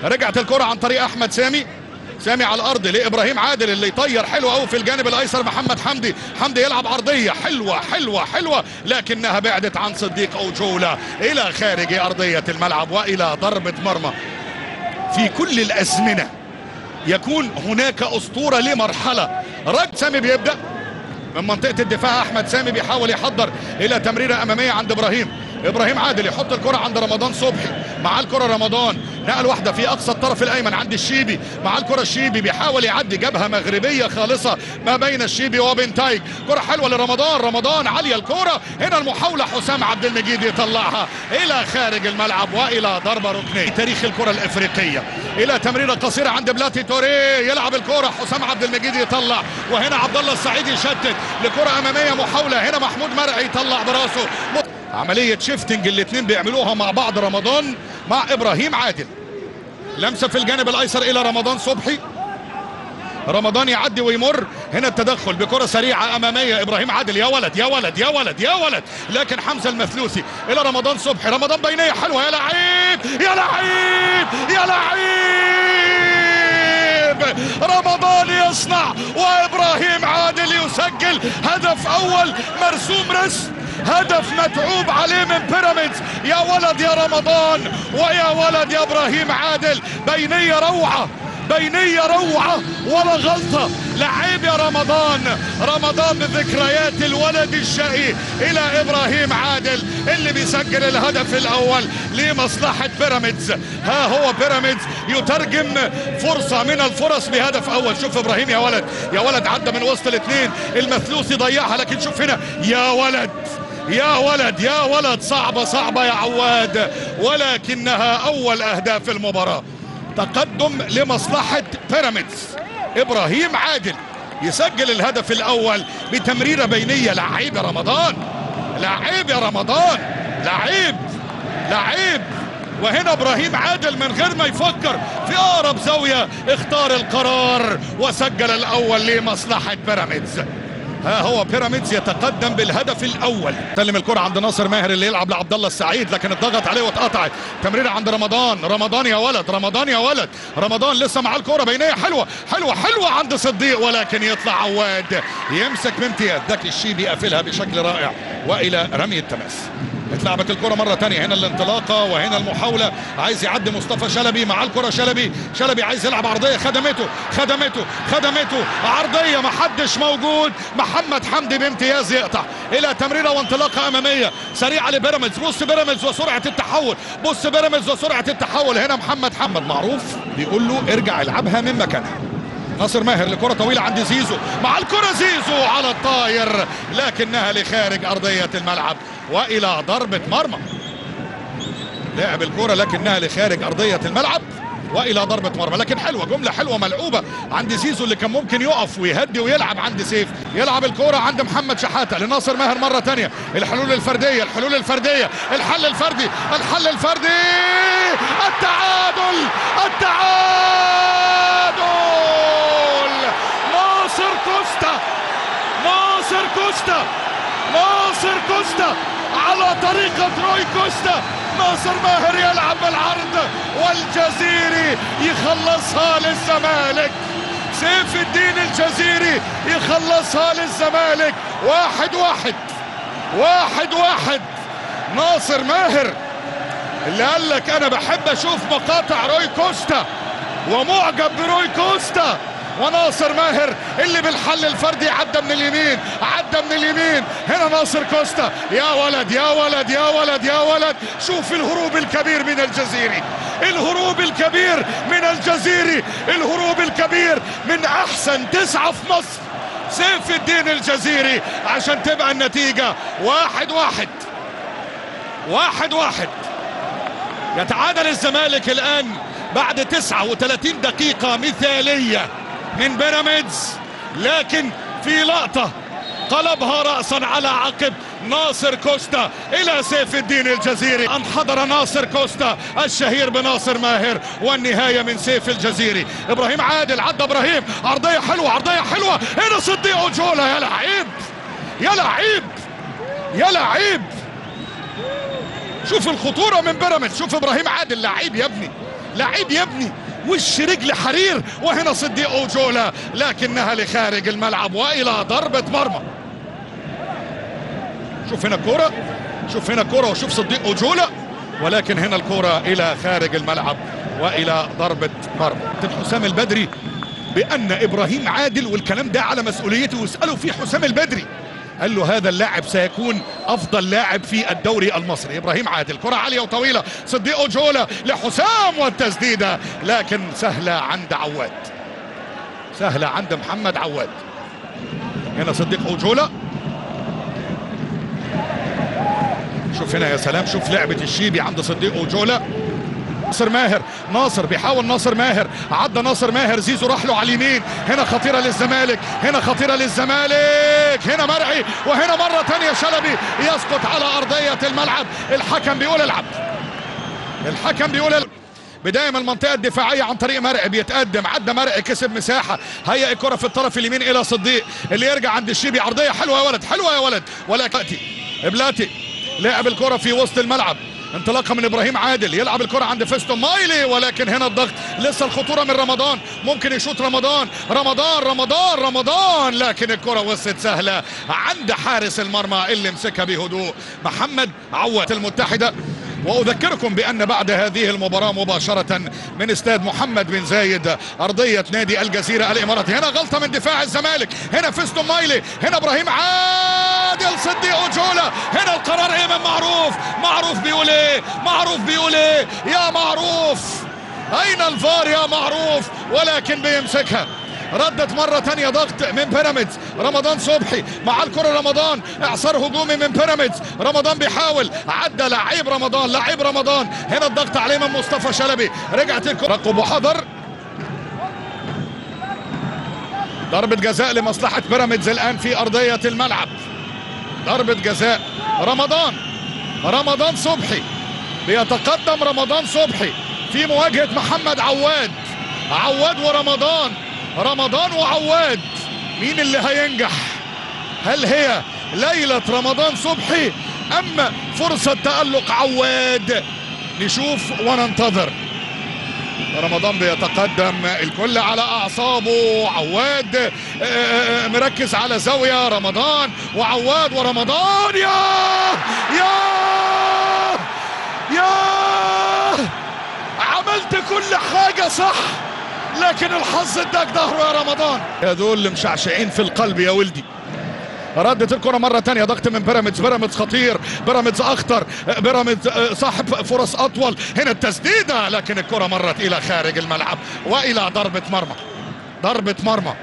رجعت الكره عن طريق احمد سامي سامي على الارض لابراهيم عادل اللي يطير حلو قوي في الجانب الايسر محمد حمدي حمدي يلعب عرضيه حلوه حلوه حلوه لكنها بعدت عن صديق اوجولا الى خارج ارضيه الملعب والى ضربه مرمى في كل الازمنه يكون هناك اسطوره لمرحله رد سامي بيبدا من منطقه الدفاع احمد سامي بيحاول يحضر الى تمريره اماميه عند ابراهيم ابراهيم عادل يحط الكره عند رمضان صبحي مع الكره رمضان نقل واحده في اقصى الطرف الايمن عند الشيبي مع الكره الشيبي بيحاول يعدي جبهه مغربيه خالصه ما بين الشيبي وبنتايج كره حلوه لرمضان رمضان عاليه الكره هنا المحاوله حسام عبد المجيد يطلعها الى خارج الملعب والى ضربه ركنيه تاريخ الكره الافريقيه الى تمريره قصيره عند بلاتي توري يلعب الكره حسام عبد المجيد يطلع وهنا عبد الله السعيد يشتت لكره اماميه محاوله هنا محمود مرعي يطلع براسه عمليه شيفتنج الاثنين بيعملوها مع بعض رمضان مع ابراهيم عادل لمسه في الجانب الايسر الى رمضان صبحي رمضان يعدي ويمر هنا التدخل بكره سريعه اماميه ابراهيم عادل يا ولد يا ولد يا ولد يا ولد لكن حمزه المثلوثي الى رمضان صبحي رمضان بينيه حلوه يا لعيب يا لعيب يا لعيب رمضان يصنع وابراهيم عادل يسجل هدف اول مرسوم رسم هدف متعوب عليه من بيراميدز يا ولد يا رمضان ويا ولد يا ابراهيم عادل بينيه روعه بينية روعة ولا غلطة لعيب يا رمضان رمضان بذكريات الولد الشقي إلى إبراهيم عادل اللي بيسجل الهدف الأول لمصلحة بيراميدز ها هو بيراميدز يترجم فرصة من الفرص بهدف أول شوف إبراهيم يا ولد يا ولد عدى من وسط الاثنين المثلوث ضيعها لكن شوف هنا يا ولد يا ولد يا ولد صعبة صعبة يا عواد ولكنها أول أهداف المباراة تقدم لمصلحة بيراميدز ابراهيم عادل يسجل الهدف الاول بتمريرة بينية لعيب يا رمضان لعيب يا رمضان لعيب لعيب وهنا ابراهيم عادل من غير ما يفكر في اقرب زاوية اختار القرار وسجل الاول لمصلحة بيراميدز ها هو بيراميدز يتقدم بالهدف الاول سلم الكره عند ناصر ماهر اللي يلعب لعبد الله السعيد لكن اتضغط عليه واتقطعت تمريره عند رمضان رمضان يا ولد رمضان يا ولد رمضان لسه مع الكره بينيه حلوه حلوه حلوه عند صديق ولكن يطلع عواد يمسك بامتياز ذكي الشيبي قافلها بشكل رائع والى رمي التماس اتلعبت الكرة مرة تانية هنا الانطلاقة وهنا المحاولة عايز يعدي مصطفى شلبي مع الكرة شلبي شلبي عايز يلعب عرضية خدمته خدمته خدمته عرضية محدش موجود محمد حمدي بامتياز يقطع إلى تمريرة وانطلاقة أمامية سريعة لبيراميدز بص بيراميدز وسرعة التحول بص بيراميدز وسرعة التحول هنا محمد حمد معروف بيقول له ارجع العبها من مكانها ناصر ماهر لكرة طويلة عند زيزو مع الكرة زيزو على الطاير لكنها لخارج أرضية الملعب وإلى ضربة مرمى لعب الكرة لكنها لخارج أرضية الملعب والى ضربه مرمى لكن حلوه جمله حلوه ملعوبه عند زيزو اللي كان ممكن يقف ويهدي ويلعب عند سيف يلعب الكوره عند محمد شحاته لناصر ماهر مره ثانيه الحلول الفرديه الحلول الفرديه الحل الفردي الحل الفردي التعادل التعادل ناصر كوستا ناصر كوستا ناصر كوستا على طريقة روي كوستا ناصر ماهر يلعب بالعرض والجزيري يخلصها للزمالك سيف الدين الجزيري يخلصها للزمالك واحد واحد واحد واحد ناصر ماهر اللي قال لك انا بحب اشوف مقاطع روي كوستا ومعجب بروي كوستا وناصر ماهر اللي بالحل الفردي عدى من اليمين عدى من اليمين هنا ناصر كوستا يا ولد يا ولد يا ولد يا ولد شوف الهروب الكبير من الجزيري الهروب الكبير من الجزيري الهروب الكبير من احسن تسعة في مصر سيف الدين الجزيري عشان تبقى النتيجة واحد واحد واحد واحد يتعادل الزمالك الآن بعد 39 دقيقة مثالية من بيراميدز لكن في لقطة قلبها رأسا على عقب ناصر كوستا إلى سيف الدين الجزيري انحدر ناصر كوستا الشهير بناصر ماهر والنهاية من سيف الجزيري إبراهيم عادل عدى إبراهيم عرضية حلوة عرضية حلوة هنا صديق أوجولا يا لعيب يا لعيب يا لعيب شوف الخطورة من بيراميدز شوف إبراهيم عادل لعيب يا ابني لعيب يبني وش رجل حرير وهنا صديق اوجولا لكنها لخارج الملعب والى ضربة مرمى شوف هنا الكرة شوف هنا الكرة وشوف صديق اوجولا ولكن هنا الكرة الى خارج الملعب والى ضربة مرمى حسام البدري بان ابراهيم عادل والكلام ده على مسؤوليته واسألوا فيه حسام البدري قال له هذا اللاعب سيكون افضل لاعب في الدوري المصري ابراهيم عادل كره عاليه وطويله صديق اوجولا لحسام والتسديده لكن سهله عند عواد سهله عند محمد عواد هنا صديق اوجولا شوف هنا يا سلام شوف لعبه الشيبي عند صديق اوجولا ناصر ماهر ناصر بيحاول ناصر ماهر عدى ناصر ماهر زيزو راح له على اليمين هنا خطيره للزمالك هنا خطيره للزمالك هنا مرعي وهنا مره ثانيه شلبي يسقط على ارضيه الملعب الحكم بيقول العب الحكم بيقول العب بداية من المنطقة الدفاعية عن طريق مرعي بيتقدم عدى مرعي كسب مساحة هيئ الكرة في الطرف اليمين إلى صديق اللي يرجع عند الشيبي عرضية حلوة يا ولد حلوة يا ولد ولكن بلاتي لعب الكرة في وسط الملعب انطلاقه من ابراهيم عادل يلعب الكره عند فيستون مايلي ولكن هنا الضغط لسه الخطوره من رمضان ممكن يشوط رمضان رمضان رمضان رمضان لكن الكره وصلت سهله عند حارس المرمى اللي مسكها بهدوء محمد عواد المتحده واذكركم بان بعد هذه المباراه مباشره من استاد محمد بن زايد ارضيه نادي الجزيره الاماراتي هنا غلطه من دفاع الزمالك هنا فيستون مايلي هنا ابراهيم عادل صديق اوجولا هنا القرار ايمن معروف معروف بيقول ايه معروف بيقول ايه يا معروف اين الفار يا معروف ولكن بيمسكها ردت مرة تانية ضغط من بيراميدز رمضان صبحي مع الكرة رمضان اعصار هجومي من بيراميدز رمضان بيحاول عدى لعيب رمضان لعيب رمضان هنا الضغط عليه من مصطفى شلبي رجعت الكرة رقب وحضر ضربة جزاء لمصلحة بيراميدز الآن في أرضية الملعب ضربة جزاء رمضان رمضان صبحي بيتقدم رمضان صبحي في مواجهة محمد عواد عواد ورمضان رمضان وعواد مين اللي هينجح هل هي ليلة رمضان صبحي أم فرصة تألق عواد نشوف وننتظر رمضان بيتقدم الكل على اعصابه عواد مركز على زاويه رمضان وعواد ورمضان يا يا يا عملت كل حاجه صح لكن الحظ اداك ظهره يا رمضان يا دول اللي مشعشعين في القلب يا ولدي ردت الكرة مرة تانية ضغط من بيراميدز بيراميدز خطير بيراميدز أخطر بيراميدز صاحب فرص أطول هنا التسديدة لكن الكرة مرت إلى خارج الملعب وإلى ضربة مرمى ضربة مرمى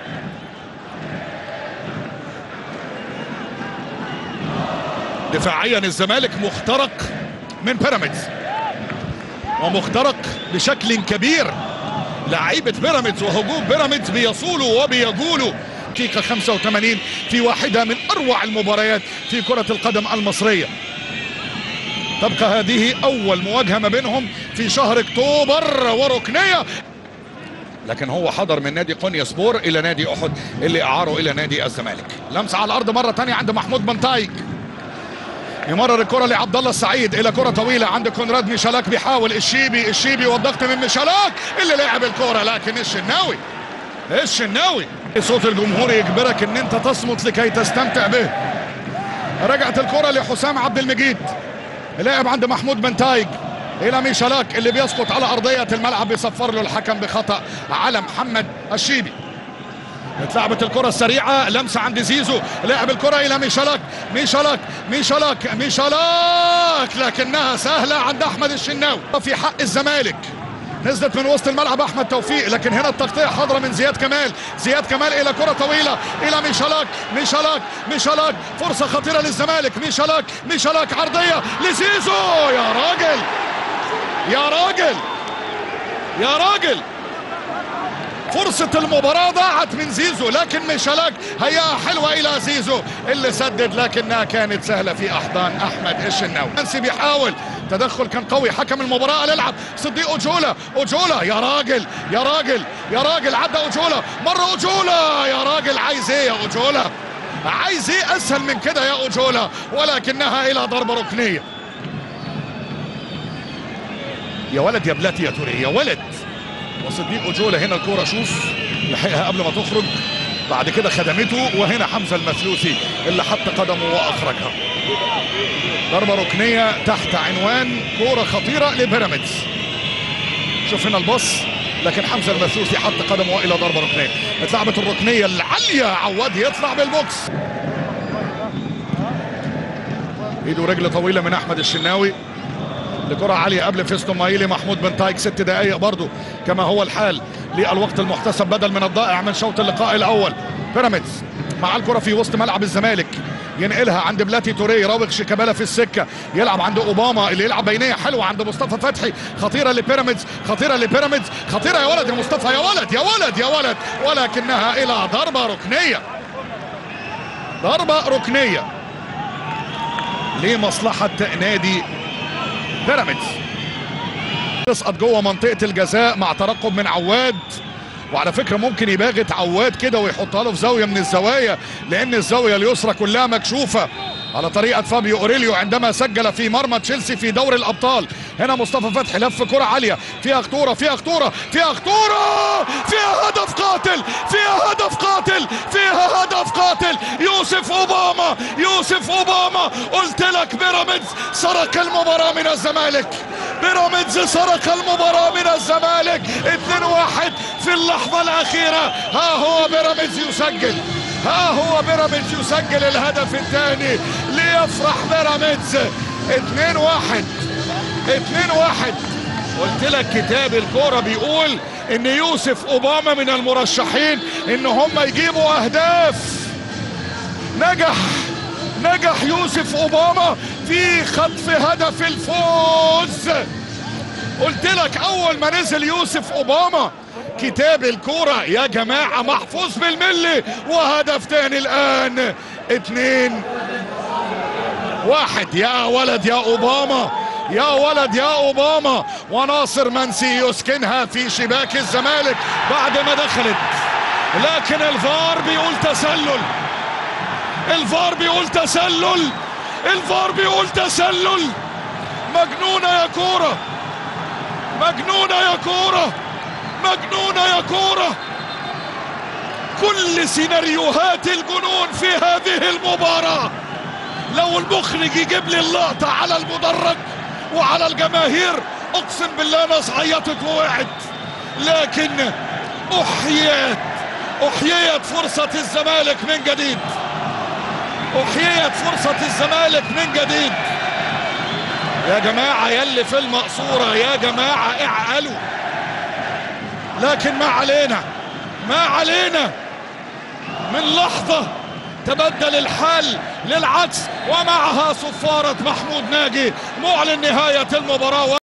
دفاعيا الزمالك مخترق من بيراميدز ومخترق بشكل كبير لعيبة بيراميدز وهجوم بيراميدز بيصولوا وبيجولوا دقيقة 85 في واحدة من أروع المباريات في كرة القدم المصرية تبقى هذه أول مواجهة ما بينهم في شهر أكتوبر وركنية لكن هو حضر من نادي قونيا سبور إلى نادي أحد اللي أعاره إلى نادي الزمالك لمسة على الأرض مرة تانية عند محمود بنتايك يمرر الكرة لعبد الله السعيد الى كرة طويلة عند كونراد ميشالاك بيحاول الشيبي الشيبي والضغط من ميشالاك اللي لعب الكرة لكن الشناوي الشناوي صوت الجمهور يجبرك ان انت تصمت لكي تستمتع به رجعت الكرة لحسام عبد المجيد لاعب عند محمود بنتايج الى ميشالاك اللي بيسقط على ارضية الملعب بيصفر له الحكم بخطأ على محمد الشيبي اتلعبت الكرة السريعة لمسة عند زيزو لاعب الكرة إلى ميشالاك ميشالاك ميشالاك ميشالاك لكنها سهلة عند أحمد الشناوي في حق الزمالك نزلت من وسط الملعب احمد توفيق لكن هنا التغطيه حاضره من زياد كمال زياد كمال الى كره طويله الى ميشالاك ميشالاك ميشالاك فرصه خطيره للزمالك ميشالاك ميشالاك عرضيه لزيزو يا راجل يا راجل يا راجل فرصة المباراة ضاعت من زيزو لكن ميشالاك هيا حلوة إلى زيزو اللي سدد لكنها كانت سهلة في أحضان أحمد الشناوي منسي بيحاول تدخل كان قوي حكم المباراة قال العب صديق أوجولا أوجولا يا راجل يا راجل يا راجل عدى أوجولا مرة أوجولا يا راجل عايز إيه يا أوجولا عايز إيه أسهل من كده يا أوجولا ولكنها إلى ضربة ركنية يا ولد يا بلاتي يا توري يا ولد وصديق اجوله هنا الكوره شوف لحقها قبل ما تخرج بعد كده خدمته وهنا حمزه المثلوثي اللي حط قدمه واخرجها ضربه ركنيه تحت عنوان كوره خطيره لبيراميدز شوف هنا البص لكن حمزه المثلوثي حط قدمه الى ضربه ركنيه اتلعبت الركنيه العاليه عواد يطلع بالبوكس ايده رجل طويله من احمد الشناوي لكرة عالية قبل فيستون مايلي محمود بن تايك ست دقائق برضو كما هو الحال للوقت المحتسب بدل من الضائع من شوط اللقاء الأول بيراميدز مع الكرة في وسط ملعب الزمالك ينقلها عند بلاتي توري راوغ شيكابالا في السكه يلعب عند اوباما اللي يلعب بينيه حلوه عند مصطفى فتحي خطيره لبيراميدز خطيره لبيراميدز خطيره يا ولد يا مصطفى يا ولد يا ولد يا ولد ولكنها الى ضربه ركنيه ضربه ركنيه لمصلحه نادي بيراميدز تسقط جوه منطقه الجزاء مع ترقب من عواد وعلى فكره ممكن يباغت عواد كده ويحطها له في زاويه من الزوايا لان الزاويه اليسرى كلها مكشوفه على طريقه فابيو اوريليو عندما سجل في مرمى تشيلسي في دوري الابطال هنا مصطفى فتحي لف كره عاليه فيها خطوره فيها خطوره فيها خطوره فيها هدف قاتل فيها هدف قاتل فيها هدف قاتل يوسف اوباما يوسف اوباما قلت لك بيراميدز سرق المباراه من الزمالك بيراميدز سرق المباراه من الزمالك 2-1 في اللحظه الاخيره ها هو بيراميدز يسجل ها هو بيراميدز يسجل الهدف الثاني ليفرح بيراميدز 2-1 2-1 قلت لك كتاب الكوره بيقول ان يوسف اوباما من المرشحين ان هم يجيبوا اهداف نجح نجح يوسف اوباما في خطف هدف الفوز قلت لك اول ما نزل يوسف اوباما كتاب الكرة يا جماعة محفوظ بالملي وهدف تاني الآن اتنين واحد يا ولد يا أوباما يا ولد يا أوباما وناصر منسي يسكنها في شباك الزمالك بعد ما دخلت لكن الفار بيقول تسلل الفار بيقول تسلل الفار بيقول تسلل مجنونة يا كورة مجنونة يا كورة مجنونة يا كورة كل سيناريوهات الجنون في هذه المباراة لو المخرج يجيب لي اللقطة على المدرج وعلى الجماهير اقسم بالله ناس عيطت ووقعت لكن احييت احييت فرصة الزمالك من جديد احييت فرصة الزمالك من جديد يا جماعة يلي في المقصورة يا جماعة اعقلوا لكن ما علينا ما علينا من لحظة تبدل الحال للعكس ومعها صفارة محمود ناجي معلن نهاية المباراة